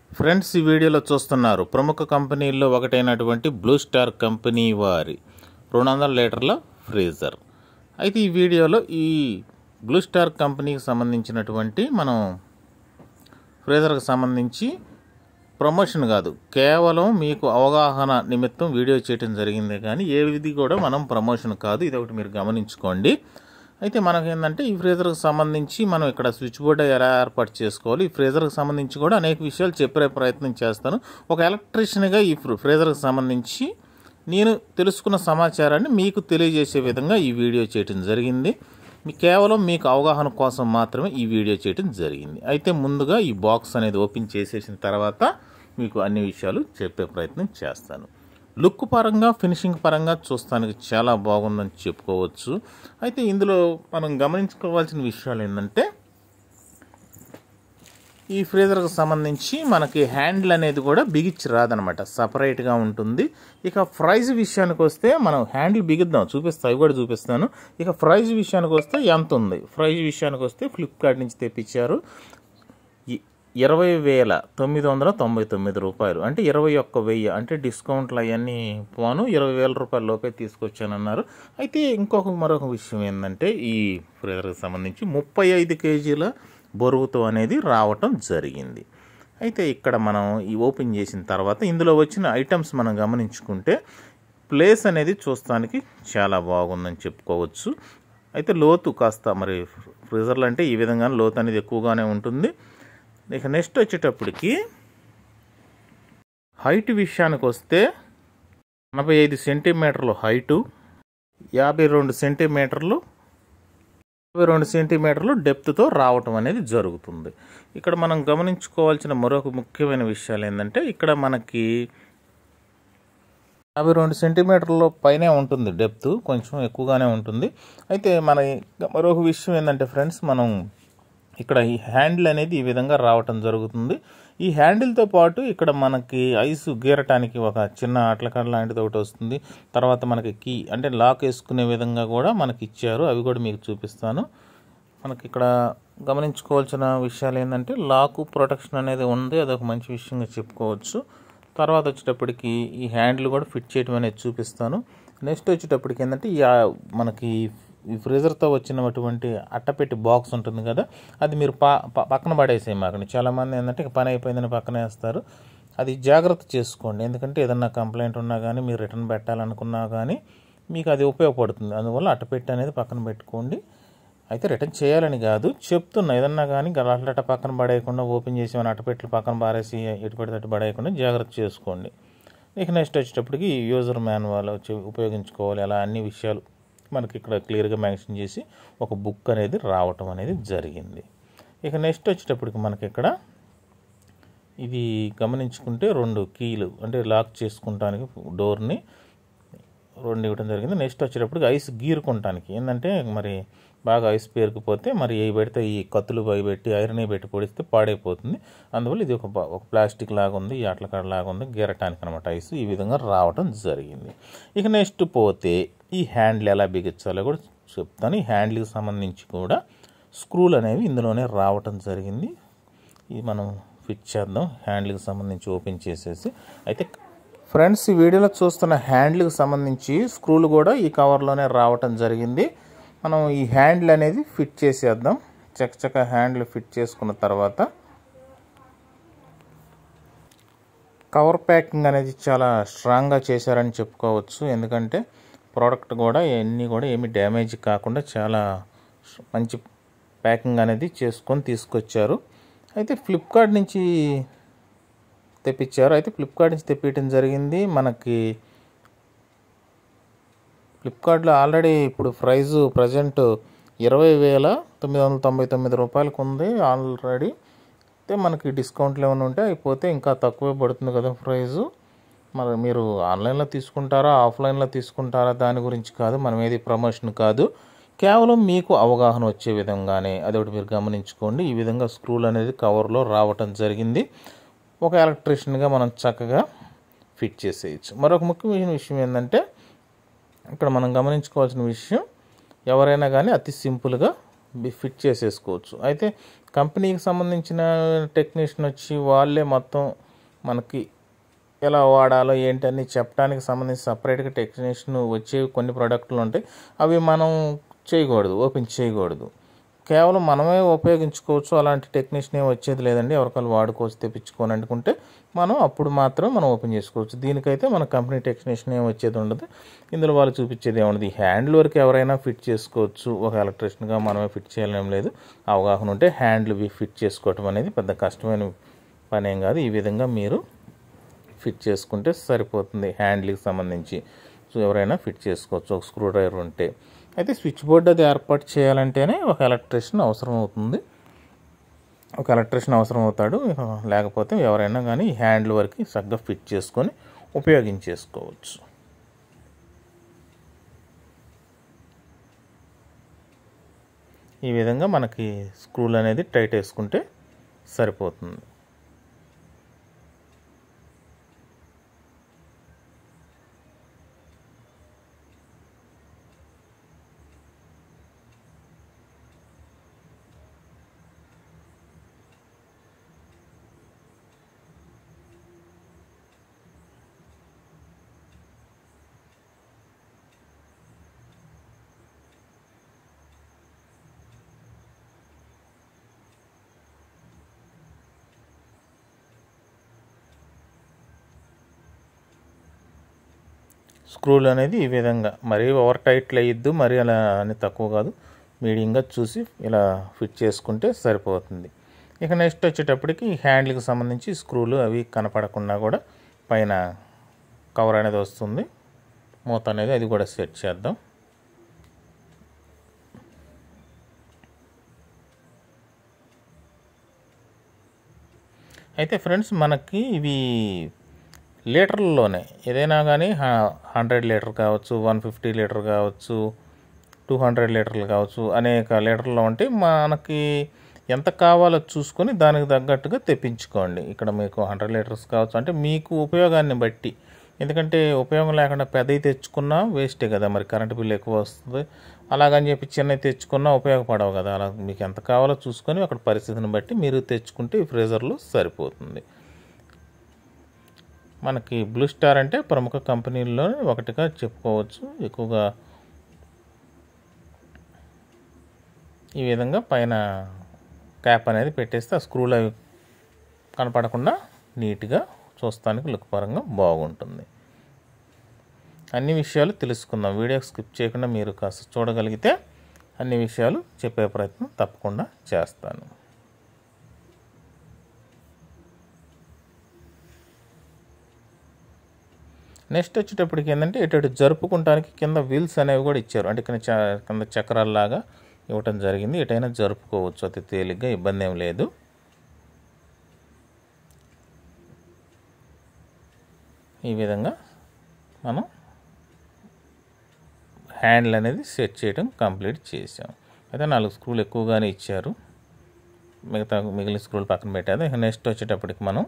friends ఈ వీడియోలో చూస్తున్నారు ప్రముఖ కంపెనీల్లో ఒకటైనటువంటి బ్లూ స్టార్ కంపెనీ వారి రెండు వందల లీటర్ల ఫ్రీజర్ అయితే ఈ వీడియోలో ఈ బ్లూ స్టార్ కంపెనీకి సంబంధించినటువంటి మనం ఫ్రీజర్కి సంబంధించి ప్రమోషన్ కాదు కేవలం మీకు అవగాహన నిమిత్తం వీడియో చేయడం జరిగింది కానీ ఏది కూడా మనం ప్రమోషన్ కాదు ఇది ఒకటి మీరు గమనించుకోండి అయితే మనకి ఏంటంటే ఈ ఫ్రీజర్కి సంబంధించి మనం ఇక్కడ స్విచ్ బోర్డ్ ఎలా ఏర్పాటు చేసుకోవాలి ఈ ఫ్రీజర్కి సంబంధించి కూడా అనేక విషయాలు చెప్పే ప్రయత్నం చేస్తాను ఒక ఎలక్ట్రీషియన్గా ఈ ఫ్రీ- ఫ్రీజర్కి సంబంధించి నేను తెలుసుకున్న సమాచారాన్ని మీకు తెలియజేసే విధంగా ఈ వీడియో చేయడం జరిగింది మీ కేవలం మీకు అవగాహన కోసం మాత్రమే ఈ వీడియో చేయడం జరిగింది అయితే ముందుగా ఈ బాక్స్ అనేది ఓపెన్ చేసేసిన తర్వాత మీకు అన్ని విషయాలు చెప్పే ప్రయత్నం చేస్తాను లుక్ పరంగా ఫినిషింగ్ పరంగా చూస్తానికి చాలా బాగుందని చెప్పుకోవచ్చు అయితే ఇందులో మనం గమనించుకోవాల్సిన విషయాలు ఏంటంటే ఈ ఫ్రీజర్కి సంబంధించి మనకి హ్యాండిల్ అనేది కూడా బిగిచ్చి రాదనమాట సపరేట్గా ఉంటుంది ఇక ప్రైజ్ విషయానికి వస్తే మనం హ్యాండిల్ బిగిద్దాం చూపిస్తా అవి కూడా చూపిస్తాను ఇక ప్రైజ్ విషయానికి వస్తే ఎంత ఉంది ప్రైజ్ విషయానికి వస్తే ఫ్లిప్కార్ట్ నుంచి తెప్పించారు ఇ- ఇరవై వేల తొమ్మిది వందల తొంభై తొమ్మిది రూపాయలు అంటే ఇరవై ఒక్క వెయ్యి అంటే డిస్కౌంట్లు అవన్నీ పోను ఇరవై వేల రూపాయల లోపే తీసుకొచ్చానన్నారు అయితే ఇంకొక మరొక విషయం ఏంటంటే ఈ ఫ్రీజర్కి సంబంధించి ముప్పై ఐదు కేజీల బరువుతో అనేది రావటం జరిగింది అయితే ఇక్కడ మనం ఈ ఓపెన్ చేసిన తర్వాత ఇందులో వచ్చిన ఐటమ్స్ మనం గమనించుకుంటే ప్లేస్ అనేది చూస్తానికి చాలా బాగుందని చెప్పుకోవచ్చు అయితే లోతు కాస్త మరి ఫ్రీజర్లు అంటే ఈ విధంగా లోతు అనేది ఎక్కువగానే ఉంటుంది ఇక నెక్స్ట్ వచ్చేటప్పటికి హైట్ విషయానికి వస్తే ఎనభై ఐదు సెంటీమీటర్లు హైటు యాభై రెండు సెంటీమీటర్లు యాభై రెండు సెంటీమీటర్లు డెప్త్తో రావటం అనేది జరుగుతుంది ఇక్కడ మనం గమనించుకోవాల్సిన మరొక ముఖ్యమైన విషయాలు ఏంటంటే ఇక్కడ మనకి యాభై రెండు సెంటీమీటర్ల పైనే ఉంటుంది డెప్త్ కొంచెం ఎక్కువగానే ఉంటుంది అయితే మన మరొక విషయం ఏంటంటే ఫ్రెండ్స్ మనం ఇక్కడ ఈ హ్యాండిల్ అనేది ఈ విధంగా రావటం జరుగుతుంది ఈ హ్యాండిల్తో పాటు ఇక్కడ మనకి ఐస్ గీరటానికి ఒక చిన్న అట్లకాడ లాంటిది ఒకటి వస్తుంది తర్వాత మనకి కీ అంటే లాక్ వేసుకునే విధంగా కూడా మనకి ఇచ్చారు అవి కూడా మీకు చూపిస్తాను మనకి ఇక్కడ గమనించుకోవాల్సిన విషయాలు ఏంటంటే లాకు ప్రొటెక్షన్ అనేది ఉంది అదొక మంచి విషయంగా చెప్పుకోవచ్చు తర్వాత వచ్చేటప్పటికి ఈ హ్యాండిల్ కూడా ఫిట్ చేయడం అనేది చూపిస్తాను నెక్స్ట్ వచ్చేటప్పటికి ఏంటంటే ఈ ఆ మనకి ఈ ఫ్రీజర్తో వచ్చినటువంటి అట్టపెట్టి బాక్స్ ఉంటుంది కదా అది మీరు పా ప- పక్కన పడేసే మాకండి చాలామంది ఏంటంటే ఇక పని అయిపోయిందని పక్కన వేస్తారు అది జాగ్రత్త చేసుకోండి ఎందుకంటే ఏదన్నా కంప్లైంట్ ఉన్నా కానీ మీరు రిటర్న్ పెట్టాలనుకున్నా కానీ మీకు అది ఉపయోగపడుతుంది అందువల్ల అట్టపెట్టి అనేది పక్కన పెట్టుకోండి అయితే రిటర్న్ చేయాలని కాదు చెప్తున్నా ఏదన్నా కానీ గలాట్లట పక్కన పడేయకుండా ఓపెన్ చేసి మన అట్టపెట్లు పక్కన పారేసి ఎటు పడితే అటు పడేయకుండా జాగ్రత్త చేసుకోండి ఇక నెక్స్ట్ వచ్చేటప్పటికి యూజర్ మాన్యువల్ వచ్చి ఉపయోగించుకోవాలి అలా అన్ని విషయాలు మనకి ఇక్కడ క్లియర్గా మెన్షన్ చేసి ఒక బుక్ అనేది రావటం అనేది జరిగింది ఇక నెక్స్ట్ వచ్చేటప్పటికి మనకి ఇక్కడ ఇది గమనించుకుంటే రెండు కీలు అంటే లాక్ చేసుకుంటానికి డోర్ని రెండు ఇవ్వడం జరిగింది నెక్స్ట్ వచ్చేటప్పటికి ఐస్ గీరుకుంటానికి ఏంటంటే మరి బాగా ఐస్ పేరుకుపోతే మరి ఏ పెడితే ఈ కత్తులు పై పెట్టి ఐరన్ పెట్టి పొడిస్తే పాడైపోతుంది అందువల్ల ఇది ఒక బ- ఒక ప్లాస్టిక్ లాగా ఉంది ఈ అట్లకాడ లాగా ఉంది గీరటానికి అనమాట ఐస్ ఈ విధంగా రావడం జరిగింది ఇక నెక్స్ట్ పోతే ఈ హ్యాండిల్ ఎలా బిగించాలో కూడా చెప్తాను ఈ హ్యాండిల్కి సంబంధించి కూడా స్క్రూలు అనేవి ఇందులోనే రావటం జరిగింది ఇది మనం ఫిట్ చేద్దాం హ్యాండిల్కి సంబంధించి ఓపెన్ చేసేసి అయితే ఫ్రెండ్స్ ఈ వీడియోలో చూస్తున్న హ్యాండిల్కి సంబంధించి స్క్రూలు కూడా ఈ కవర్లోనే రావటం జరిగింది మనం ఈ హ్యాండిల్ అనేది ఫిట్ చేసేద్దాం చకచక హ్యాండిల్ ఫిట్ చేసుకున్న తర్వాత కవర్ ప్యాకింగ్ అనేది చాలా స్ట్రాంగ్గా చేశారని చెప్పుకోవచ్చు ఎందుకంటే ప్రోడక్ట్ కూడా ఎన్ని కూడా ఏమి డ్యామేజ్ కాకుండా చాలా మంచి ప్యాకింగ్ అనేది చేసుకొని తీసుకొచ్చారు అయితే ఫ్లిప్కార్ట్ నుంచి తెప్పించారు అయితే ఫ్లిప్కార్ట్ నుంచి తెప్పించడం జరిగింది మనకి ఫ్లిప్కార్ట్లో ఆల్రెడీ ఇప్పుడు ప్రైస్ ప్రజెంట్ ఇరవై వేల తొమ్మిది వందల తొంభై తొమ్మిది రూపాయలకు ఉంది ఆల్రెడీ అయితే మనకి డిస్కౌంట్లు ఏమైనా ఉంటే అయిపోతే ఇంకా తక్కువే పడుతుంది కదా ప్రైజు మరి మీరు ఆన్లైన్లో తీసుకుంటారా ఆఫ్లైన్లో తీసుకుంటారా దాని గురించి కాదు మనం ఏది ప్రమోషన్ కాదు కేవలం మీకు అవగాహన వచ్చే విధంగానే అదొకటి మీరు గమనించుకోండి ఈ విధంగా స్క్రూలు అనేది కవర్లో రావటం జరిగింది ఒక ఎలక్ట్రీషియన్గా మనం చక్కగా ఫిట్ చేసేయచ్చు మరొక ముఖ్యమైన విషయం ఏంటంటే ఇక్కడ మనం గమనించుకోవాల్సిన విషయం ఎవరైనా కానీ అతి సింపుల్గా బి- ఫిట్ చేసేసుకోవచ్చు అయితే కంపెనీకి సంబంధించిన టెక్నీషియన్ వచ్చి వాళ్ళే మొత్తం మనకి ఎలా వాడాలో ఏంటని చెప్పడానికి సంబంధించి సపరేట్గా టెక్నీషియన్ వచ్చే కొన్ని ప్రోడక్ట్లు ఉంటాయి అవి మనం చేయకూడదు ఓపెన్ చేయకూడదు కేవలం మనమే ఉపయోగించుకోవచ్చు అలాంటి టెక్నీషియన్ ఏం వచ్చేది లేదండి ఎవరికాలు వాడుకోవచ్చు తెప్పించుకొని అనుకుంటే మనం అప్పుడు మాత్రం మనం ఓపెన్ చేసుకోవచ్చు దీనికైతే మన కంపెనీ టెక్నీషియన్ ఏం వచ్చేది ఉండదు ఇందులో వాళ్ళు చూపించేది ఏముండదు ఈ హ్యాండిల్ వరకు ఎవరైనా ఫిట్ చేసుకోవచ్చు ఒక ఎలక్ట్రీషియన్గా మనమే ఫిట్ చేయాలేం లేదు అవగాహన ఉంటే హ్యాండిల్ ఫిట్ చేసుకోవటం అనేది పెద్ద కష్టమైన పని ఏం కాదు ఈ విధంగా మీరు ఫిట్ చేసుకుంటే సరిపోతుంది హ్యాండిల్కి సంబంధించి సో ఎవరైనా ఫిట్ చేసుకోవచ్చు ఒక స్క్రూ డ్రైవర్ ఉంటే అయితే స్విచ్ బోర్డ్ అది ఏర్పాటు చేయాలంటేనే ఒక ఎలక్ట్రీషియన్ అవసరం అవుతుంది ఒక ఎలక్ట్రీషియన్ అవసరం అవుతాడు ఇక లేకపోతే ఎవరైనా కానీ ఈ హ్యాండిల్ వరకు చక్కగా ఫిట్ చేసుకొని ఉపయోగించేసుకోవచ్చు ఈ విధంగా మనకి స్క్రూలు అనేది టైట్ వేసుకుంటే సరిపోతుంది స్క్రూలు అనేది ఈ విధంగా మరీ ఓవర్ టైట్లు వేయద్దు మరీ అలా అని తక్కువ కాదు మీడియంగా చూసి ఇలా ఫిట్ చేసుకుంటే సరిపోతుంది ఇక నెక్స్ట్ వచ్చేటప్పటికి హ్యాండిల్కి సంబంధించి స్క్రూలు అవి కనపడకుండా కూడా పైన కవర్ అనేది వస్తుంది మూత అనేది అది కూడా సెట్ చేద్దాం అయితే ఫ్రెండ్స్ మనకి ఇవి లీటర్లలోనే ఏదైనా కానీ హండ్రెడ్ లీటర్ కావచ్చు వన్ ఫిఫ్టీ లీటర్ కావచ్చు టూ హండ్రెడ్ లీటర్లు కావచ్చు అనేక లీటర్లు ఉంటే మనకి ఎంత కావాలో చూసుకొని దానికి తగ్గట్టుగా తెప్పించుకోండి ఇక్కడ మీకు హండ్రెడ్ లీటర్స్ కావచ్చు అంటే మీకు ఉపయోగాన్ని బట్టి ఎందుకంటే ఉపయోగం లేకుండా పెద్దవి తెచ్చుకున్నా వేస్టే కదా మరి కరెంట్ బిల్ ఎక్కువ వస్తుంది అలాగని చెప్పి చిన్నవి తెచ్చుకున్నా ఉపయోగపడవు కదా అలా మీకు ఎంత కావాలో చూసుకొని అక్కడ పరిస్థితిని బట్టి మీరు తెచ్చుకుంటే ఈ ఫ్రీజర్లో సరిపోతుంది మనకి బ్లూ స్టార్ అంటే ప్రముఖ కంపెనీల్లో ఒకటిగా చెప్పుకోవచ్చు ఎక్కువగా ఈ విధంగా పైన క్యాప్ అనేది పెట్టేస్తే ఆ స్క్రూలు అవి కనపడకుండా నీట్గా చూస్తానికి లుక్ పరంగా బాగుంటుంది అన్ని విషయాలు తెలుసుకుందాం వీడియో స్కిప్ చేయకుండా మీరు కాస్త చూడగలిగితే అన్ని విషయాలు చెప్పే ప్రయత్నం తప్పకుండా చేస్తాను నెక్స్ట్ వచ్చేటప్పటికి ఏంటంటే ఇటు జరుపుకుంటానికి కింద వీల్స్ అనేవి కూడా ఇచ్చారు అంటే కింద చ- కింద చక్రాల్లాగా ఇవ్వటం జరిగింది ఎటైనా జరుపుకోవచ్చు అతి తేలిగ్గా ఇబ్బంది ఏం లేదు ఈ విధంగా మనం హ్యాండిల్ అనేది సెట్ చేయడం కంప్లీట్ చేసాం అయితే నాలుగు స్క్రూలు ఎక్కువగానే ఇచ్చారు మిగతా మిగిలిన స్క్రూలు పక్కన పెట్టారు ఇక నెక్స్ట్ వచ్చేటప్పటికి మనం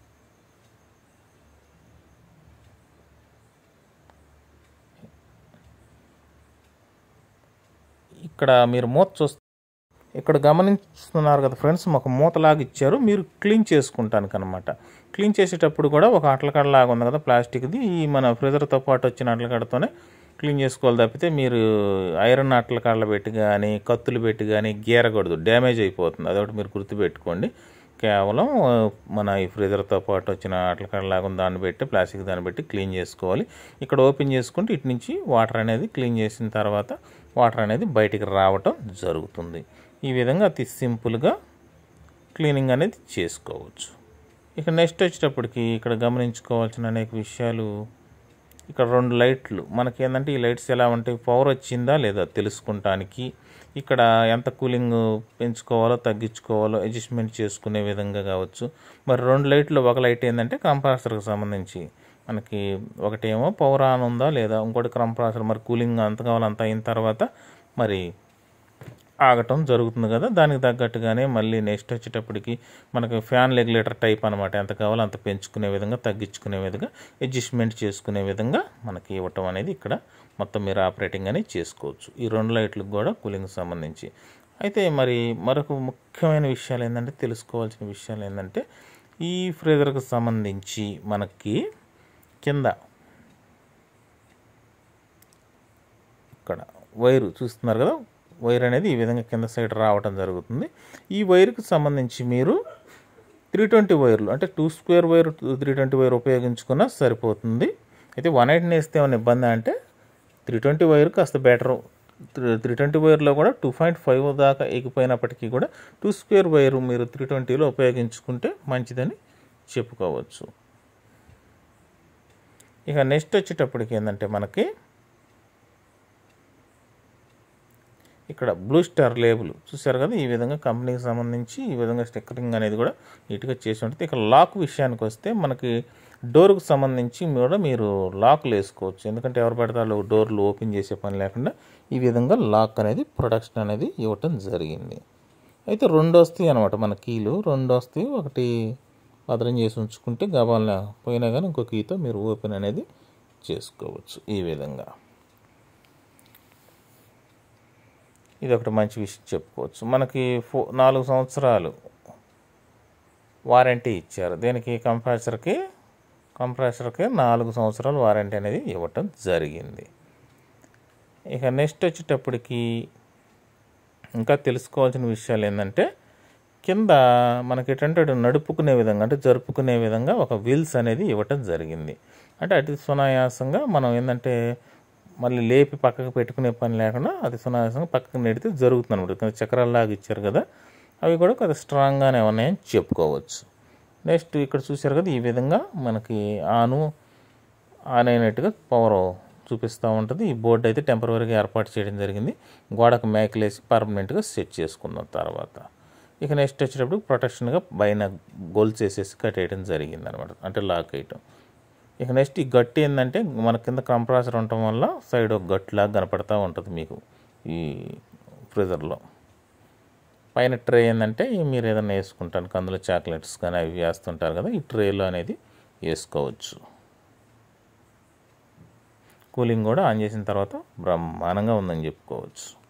ఇక్కడ మీరు మూత చూస్తే ఇక్కడ గమనిస్తున్నారు కదా ఫ్రెండ్స్ ఒక మూతలాగా ఇచ్చారు మీరు క్లీన్ చేసుకుంటానికి అనమాట క్లీన్ చేసేటప్పుడు కూడా ఒక అట్లకాడ లాగా ఉంది కదా ప్లాస్టిక్ది ఈ మన ఫ్రిజర్తో పాటు వచ్చిన అట్లకాడతోనే క్లీన్ చేసుకోవాలి తప్పితే మీరు ఐరన్ అట్లకాడలు పెట్టి కానీ కత్తులు పెట్టి కానీ గీరకూడదు డ్యామేజ్ అయిపోతుంది అదొకటి మీరు గుర్తుపెట్టుకోండి కేవలం ఆ, మన ఈ ఫ్రీజర్తో పాటు వచ్చిన అట్లకాడ లాగా ఉన్న దాన్ని పెట్టి ప్లాస్టిక్ దాన్ని పెట్టి క్లీన్ చేసుకోవాలి ఇక్కడ ఓపెన్ చేసుకుంటే ఇటు నుంచి వాటర్ అనేది క్లీన్ చేసిన తర్వాత వాటర్ అనేది బయటికి రావటం జరుగుతుంది ఈ విధంగా అతి సింపుల్గా క్లీనింగ్ అనేది చేసుకోవచ్చు ఇక నెక్స్ట్ వచ్చేటప్పటికి ఇక్కడ గమనించుకోవాల్సిన అనేక విషయాలు ఇక్కడ రెండు లైట్లు మనకి ఏంటంటే ఈ లైట్స్ ఎలా ఉంటాయి పవర్ వచ్చిందా లేదా తెలుసుకుంటానికి ఇక్కడ ఎంత కూలింగ్ పెంచుకోవాలో తగ్గించుకోవాలో అడ్జస్ట్మెంట్ చేసుకునే విధంగా కావచ్చు మరి రెండు లైట్లు ఒక లైట్ ఏంటంటే కంప్రెసర్కి సంబంధించి మనకి ఒకటేమో పవర్ ఆన్ ఉందా లేదా ఇంకోటి కంప్రెసర్ మరి కూలింగ్ అంత కావాలో అంత అయిన తర్వాత మరి ఆగటం జరుగుతుంది కదా దానికి తగ్గట్టుగానే మళ్ళీ నెక్స్ట్ వచ్చేటప్పటికి మనకి ఫ్యాన్ రెగ్యులేటర్ టైప్ అనమాట ఎంత కావాలో అంత పెంచుకునే విధంగా తగ్గించుకునే విధంగా అడ్జస్ట్మెంట్ చేసుకునే విధంగా మనకి ఇవ్వటం అనేది ఇక్కడ మొత్తం మీరు ఆపరేటింగ్ అనేది చేసుకోవచ్చు ఈ రెండు లైట్లకు కూడా కూలింగ్ సంబంధించి అయితే మరి మరొక ముఖ్యమైన విషయాలు ఏంటంటే తెలుసుకోవాల్సిన విషయాలు ఏంటంటే ఈ ఫ్రీజర్కి సంబంధించి మనకి కింద ఇక్కడ వైరు చూస్తున్నారు కదా వైర్ అనేది ఈ విధంగా కింద సైడ్ రావటం జరుగుతుంది ఈ వైర్కి సంబంధించి మీరు త్రీ ట్వంటీ వైర్లు అంటే two square wire three twenty wire ఉపయోగించుకున్నా సరిపోతుంది అయితే వన్ ఎయిట్ని వేస్తే ఏమైనా ఇబ్బంది అంటే త్రీ ట్వంటీ వైర్ కాస్త బెటర్ త్రీ ట్వంటీ వైర్లో కూడా టూ పాయింట్ ఫైవ్ దాకా ఎగిపోయినప్పటికీ కూడా టూ స్క్వేర్ వైర్ మీరు త్రీ ట్వంటీలో ఉపయోగించుకుంటే మంచిదని చెప్పుకోవచ్చు ఇక నెక్స్ట్ వచ్చేటప్పటికి ఏంటంటే మనకి ఇక్కడ బ్లూ స్టార్ లేబుల్ చూసారు కదా ఈ విధంగా కంపెనీకి సంబంధించి ఈ విధంగా స్టిక్కరింగ్ అనేది కూడా నీట్గా చేసి ఉంటుంది ఇక లాక్ విషయానికి వస్తే మనకి డోర్కు సంబంధించి కూడా మీరు లాక్లు వేసుకోవచ్చు ఎందుకంటే ఎవరు పెడతారు డోర్లు ఓపెన్ చేసే పని లేకుండా ఈ విధంగా లాక్ అనేది ప్రొడక్షన్ అనేది ఇవ్వటం జరిగింది అయితే రెండు వస్తాయి అనమాట మన కీలు రెండు వస్తాయి ఒకటి భద్రం చేసి ఉంచుకుంటే గబాల పోయినా కానీ ఇంకో కీతో మీరు ఓపెన్ అనేది చేసుకోవచ్చు ఈ విధంగా ఇది ఒకటి మంచి విషయం చెప్పుకోవచ్చు మనకి ఫో నాలుగు సంవత్సరాలు వారంటీ ఇచ్చారు దీనికి కంప్రెసర్కి కంప్రెసర్కి నాలుగు సంవత్సరాలు వారంటీ అనేది ఇవ్వటం జరిగింది ఇక నెక్స్ట్ వచ్చేటప్పటికి ఇంకా తెలుసుకోవాల్సిన విషయాలు ఏంటంటే కింద మనకి ఏంటంటే నడుపుకునే విధంగా అంటే జరుపుకునే విధంగా ఒక వీల్స్ అనేది ఇవ్వటం జరిగింది అంటే అతి సునాయాసంగా మనం ఏంటంటే మళ్ళీ లేపి పక్కకు పెట్టుకునే పని లేకుండా అది సునాయాసంగా పక్కకు నెడితే జరుగుతుంది అనమాట కానీ చక్రాల్లాగా ఇచ్చారు కదా అవి కూడా కొద్దిగా స్ట్రాంగ్గానే ఉన్నాయని చెప్పుకోవచ్చు నెక్స్ట్ ఇక్కడ చూశారు కదా ఈ విధంగా మనకి ఆను ఆన్ అయినట్టుగా పవర్ చూపిస్తూ ఉంటుంది ఈ బోర్డు అయితే టెంపరీగా ఏర్పాటు చేయడం జరిగింది గోడకు మేకలేసి పర్మనెంట్గా సెట్ చేసుకున్న తర్వాత ఇక నెక్స్ట్ వచ్చేటప్పుడు ప్రొటెక్షన్గా పైన గోల్స్ వేసేసి కట్టేయడం జరిగింది అనమాట అంటే లాక్ వేయటం ఇక నెక్స్ట్ ఈ గట్టి ఏంటంటే మన కింద కంప్రెసర్ ఉండటం వల్ల సైడ్ ఒక గట్టులాగా కనపడతా ఉంటుంది మీకు ఈ ఫ్రీజర్లో పైన ట్రే ఏంటంటే మీరు ఏదైనా వేసుకుంటానికి అందులో చాక్లెట్స్ కానీ అవి వేస్తుంటారు కదా ఈ ట్రేలో అనేది వేసుకోవచ్చు కూలింగ్ కూడా ఆన్ చేసిన తర్వాత బ్రహ్మాండంగా ఉందని చెప్పుకోవచ్చు